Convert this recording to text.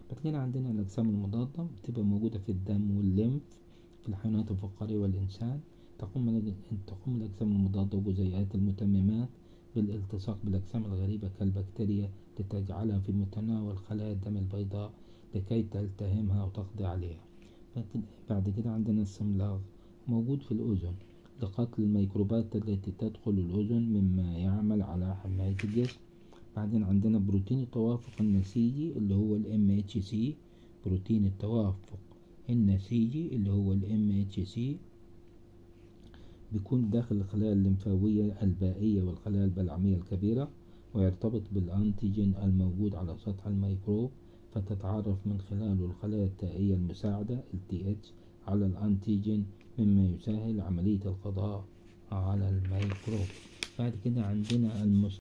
بعد كده عندنا الأجسام المضادة بتبقى موجودة في الدم والليمف في الحيوانات الفقارية والإنسان تقوم تقوم الأجسام المضادة وجزيئات المتممات بالالتصاق بالأجسام الغريبة كالبكتيريا لتجعلها في متناول خلايا الدم البيضاء لكي تلتهمها وتقضي عليها بعد كده عندنا السملاغ موجود في الأذن لقتل الميكروبات التي تدخل الأذن مما يعمل على حماية الجسم بعدين عندنا بروتين التوافق النسيجي اللي هو ال MHC بروتين التوافق النسيجي اللي هو ال MHC بيكون داخل الخلايا الليمفاوية البائية والخلايا البلعمية الكبيرة ويرتبط بالأنتيجين الموجود على سطح الميكروب فتتعرف من خلاله الخلايا التائية المساعدة ال TH على الأنتيجين مما يسهل عملية القضاء على الميكروب بعد كده عندنا المس